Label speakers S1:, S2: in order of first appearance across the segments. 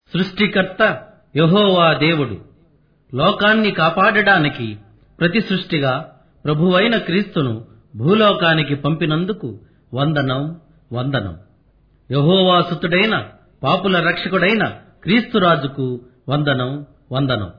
S1: సృష్టికర్త యెహోవా దేవుడు లోకాన్ని కాపాడడానికి ప్రతి సృష్టిగా ప్రభువైన క్రీస్తును భూలోకానికి పంపినందుకు వందనం వందనం యెహోవా సుతుడైన పాపుల రక్షకుడైన క్రీస్తురాజుకు వందనం వందనం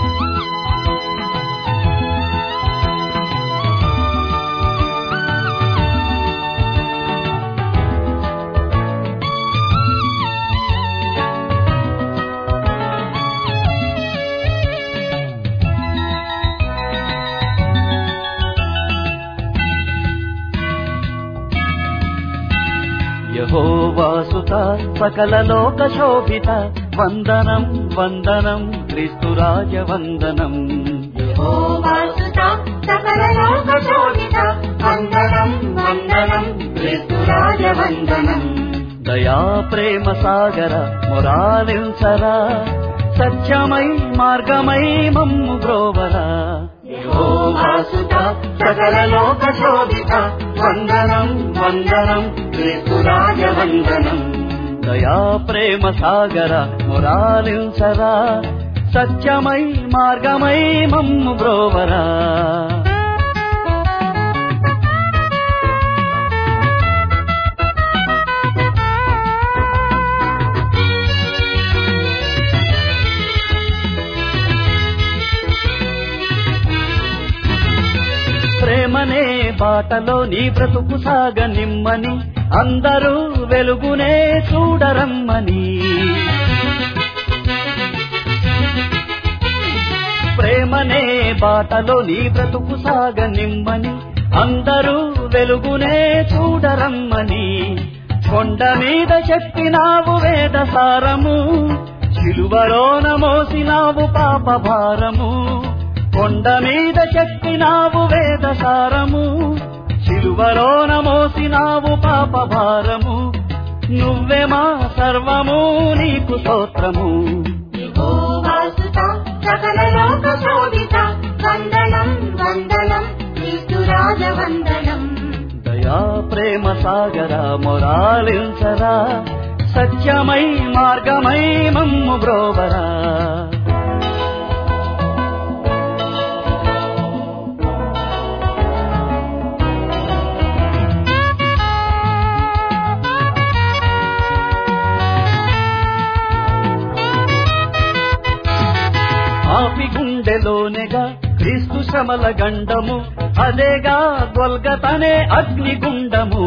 S2: యహోవాసుత సకల లోక శోభిత వందనం వందనం క్రీస్తురాజ వందనం
S3: యెహోవాసుత సకల లోక శోభిత వందనం వందనం క్రీస్తురాజ వందనం
S2: దయా ప్రేమ సాగర మొరాలించరా సత్యమై మార్గమై మమ్ము బ్రోవరా
S3: యెహోవాసుత సకల లోక శోభిత వందనం వందనం క్రీస్తురాజ వందనం
S2: దయా ప్రేమ సాగర మొరాలించరా సత్యమై మార్గమై మమ్ము బ్రోవరా ప్రేమనే బాటలో నీ బ్రతుకు సాగ నిమ్మని అందరూ వెలుగునే చూడరమ్మని ప్రేమనే బాటలో నీ బ్రతుకు సాగ నిమ్మని అందరూ వెలుగునే చూడరమ్మని కొండ మీద చెప్పినావు వేద సారము చిలువలోన మోసినావు పాప భారము కొండ మీద చెప్పినావు వేద సారము చిలువలోన మోసినావు పాప భారము నువ్వే మా సర్వము నీకు స్తోత్రము
S3: యెహోవాసుత సకల లోక శోభిత వందనం వందనం క్రీస్తురాజ వందనం
S2: దయా ప్రేమ సాగర మొరాలించరా సత్యమై మార్గమై మమ్ము బ్రోవరా ఆపి గుండెలోనేగా క్రీస్తు శ్రమల గండము అదేగా గొల్గతనే అగ్నిగుండము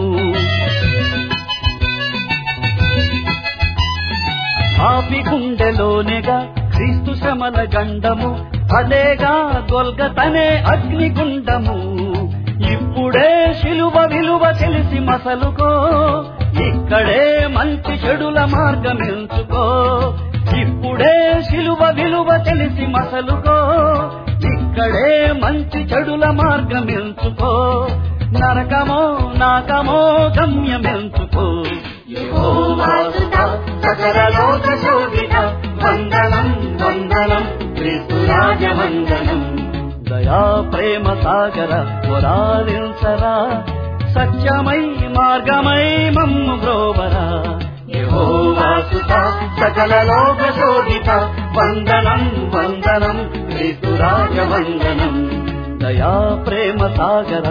S2: ఆపి గుండెలోనేగా క్రీస్తు శ్రమల గండము అదేగా గొల్గతనే అగ్నిగుండము ఇప్పుడే శిలువ విలువ తెలిసి మసలుకో ఇక్కడే మంచి చెడుల మార్గం ఎంచుకో ఇప్పుడే శిలువ విలువ తెలిసి మసలుకో ఇక్కడే మంచి చెడుల మార్గం ఎంచుకో నరకమో నాకమో గమ్యం ఎంచుకో
S3: యెహోవాసుత సకల లోక శోభిత వందనం వందనం క్రీస్తురాజ వందనం
S2: దయా ప్రేమ సాగర పురాలించరా సత్యమై మార్గమై మమ్ము బ్రోవరా
S3: యెహోవాసుత సకల లోక శోభిత వందనం వందనం క్రీస్తురాజ వందనం
S2: దయా ప్రేమ సాగర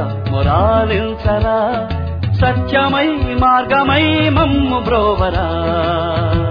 S2: మొరాలించరా సత్యమై మార్గమై మమ్ము బ్రోవరా